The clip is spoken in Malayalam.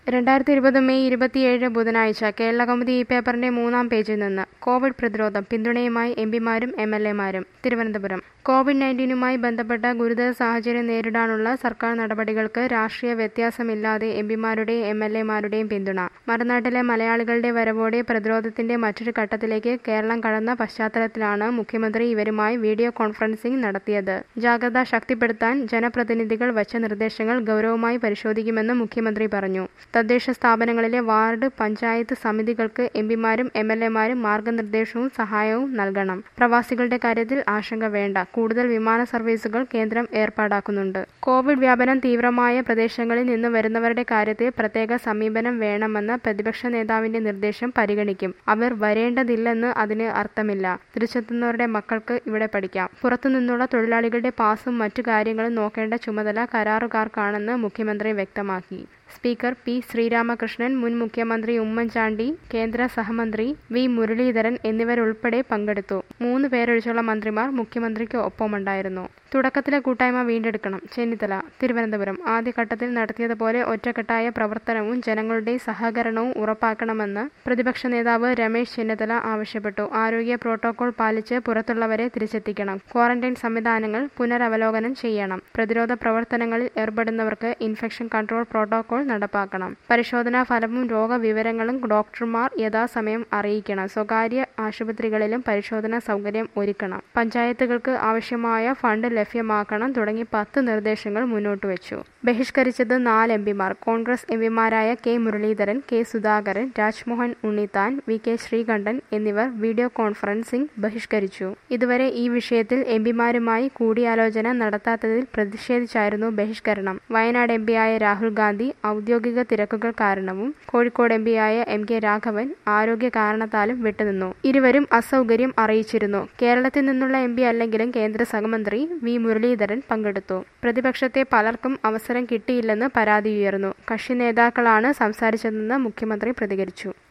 രണ്ടായിരത്തി ഇരുപത് മെയ് ഇരുപത്തിയേഴ് ബുധനാഴ്ച കേരളകൗമുദി ഈ പേപ്പറിന്റെ മൂന്നാം പേജിൽ നിന്ന് കോവിഡ് പ്രതിരോധം പിന്തുണയുമായി എംപിമാരും എം എൽ എമാരും തിരുവനന്തപുരം കോവിഡ് നയൻറ്റീനുമായി ബന്ധപ്പെട്ട ഗുരുതര സാഹചര്യം നേരിടാനുള്ള സർക്കാർ നടപടികൾക്ക് രാഷ്ട്രീയ വ്യത്യാസമില്ലാതെ എംപിമാരുടെയും എം എൽ എമാരുടെയും പിന്തുണ മറുനാട്ടിലെ മലയാളികളുടെ വരവോടെ പ്രതിരോധത്തിന്റെ മറ്റൊരു ഘട്ടത്തിലേക്ക് കേരളം കടന്ന പശ്ചാത്തലത്തിലാണ് മുഖ്യമന്ത്രി ഇവരുമായി വീഡിയോ കോൺഫറൻസിംഗ് നടത്തിയത് ജാഗ്രത ശക്തിപ്പെടുത്താൻ ജനപ്രതിനിധികൾ വച്ച നിർദ്ദേശങ്ങൾ ഗൗരവമായി പരിശോധിക്കുമെന്ന് മുഖ്യമന്ത്രി പറഞ്ഞു തദ്ദേശ സ്ഥാപനങ്ങളിലെ വാർഡ് പഞ്ചായത്ത് സമിതികൾക്ക് എംപിമാരും എം എൽ എമാരും മാർഗനിർദ്ദേശവും സഹായവും നൽകണം പ്രവാസികളുടെ കാര്യത്തിൽ ആശങ്ക വേണ്ട കൂടുതൽ വിമാന സർവീസുകൾ കേന്ദ്രം ഏർപ്പാടാക്കുന്നുണ്ട് കോവിഡ് വ്യാപനം തീവ്രമായ പ്രദേശങ്ങളിൽ നിന്ന് വരുന്നവരുടെ കാര്യത്തിൽ പ്രത്യേക സമീപനം വേണമെന്ന പ്രതിപക്ഷ നേതാവിന്റെ നിർദ്ദേശം പരിഗണിക്കും അവർ വരേണ്ടതില്ലെന്ന് അതിന് അർത്ഥമില്ല തിരിച്ചെത്തുന്നവരുടെ മക്കൾക്ക് ഇവിടെ പഠിക്കാം പുറത്തുനിന്നുള്ള തൊഴിലാളികളുടെ പാസും മറ്റു കാര്യങ്ങളും നോക്കേണ്ട ചുമതല കരാറുകാർക്കാണെന്ന് മുഖ്യമന്ത്രി വ്യക്തമാക്കി സ്പീക്കർ പി ശ്രീരാമകൃഷ്ണൻ മുൻ മുഖ്യമന്ത്രി ഉമ്മൻചാണ്ടി കേന്ദ്ര സഹമന്ത്രി വി മുരളീധരൻ എന്നിവരുൾപ്പെടെ പങ്കെടുത്തു മൂന്ന് പേരൊഴിച്ചുള്ള മന്ത്രിമാർ മുഖ്യമന്ത്രിക്ക് ഒപ്പമുണ്ടായിരുന്നു തുടക്കത്തിലെ കൂട്ടായ്മ വീണ്ടെടുക്കണം ചെന്നിത്തല തിരുവനന്തപുരം ആദ്യഘട്ടത്തിൽ നടത്തിയതുപോലെ ഒറ്റക്കെട്ടായ പ്രവർത്തനവും ജനങ്ങളുടെ സഹകരണവും ഉറപ്പാക്കണമെന്ന് പ്രതിപക്ഷ നേതാവ് രമേശ് ചെന്നിത്തല ആവശ്യപ്പെട്ടു ആരോഗ്യ പ്രോട്ടോകോൾ പാലിച്ച് പുറത്തുള്ളവരെ തിരിച്ചെത്തിക്കണം ക്വാറന്റൈൻ സംവിധാനങ്ങൾ പുനരവലോകനം ചെയ്യണം പ്രതിരോധ പ്രവർത്തനങ്ങളിൽ ഏർപ്പെടുന്നവർക്ക് ഇൻഫെക്ഷൻ കൺട്രോൾ പ്രോട്ടോകോൾ നടപ്പാക്കണം പരിശോധനാ ഫലവും രോഗവിവരങ്ങളും ഡോക്ടർമാർ യഥാസമയം അറിയിക്കണം സ്വകാര്യ ആശുപത്രികളിലും പരിശോധനാ സൗകര്യം ഒരുക്കണം പഞ്ചായത്തുകൾക്ക് ആവശ്യമായ ഫണ്ട് ലഭ്യമാക്കണം തുടങ്ങി പത്ത് നിർദ്ദേശങ്ങൾ മുന്നോട്ട് വെച്ചു ബഹിഷ്കരിച്ചത് നാല് എംപിമാർ കോൺഗ്രസ് എംപിമാരായ K Muraleedharan K Sudhakaran Rajmohan Unnithan V K Sreekandan എന്നിവർ വീഡിയോ കോൺഫറൻസിംഗ് ബഹിഷ്കരിച്ചു ഇതുവരെ ഈ വിഷയത്തിൽ എംപിമാരുമായി കൂടിയാലോചന നടത്താത്തതിൽ പ്രതിഷേധിച്ചായിരുന്നു ബഹിഷ്കരണം വയനാട് എംപിയായ രാഹുൽ ഗാന്ധി ഔദ്യോഗിക തിരക്കുകൾ കാരണവും കോഴിക്കോട് എംപിയായ എം കെ രാഘവൻ ആരോഗ്യ കാരണത്താലും വിട്ടുനിന്നു ഇരുവരും അസൗകര്യം അറിയിച്ചിരുന്നു കേരളത്തിൽ നിന്നുള്ള എം പി അല്ലെങ്കിലും കേന്ദ്ര സഹമന്ത്രി വി മുരളീധരൻ പങ്കെടുത്തു പ്രതിപക്ഷത്തെ പലർക്കും അവസരം കിട്ടിയില്ലെന്ന് പരാതി ഉയർന്നു കക്ഷി നേതാക്കളാണ് സംസാരിച്ചതെന്ന് മുഖ്യമന്ത്രി പ്രതികരിച്ചു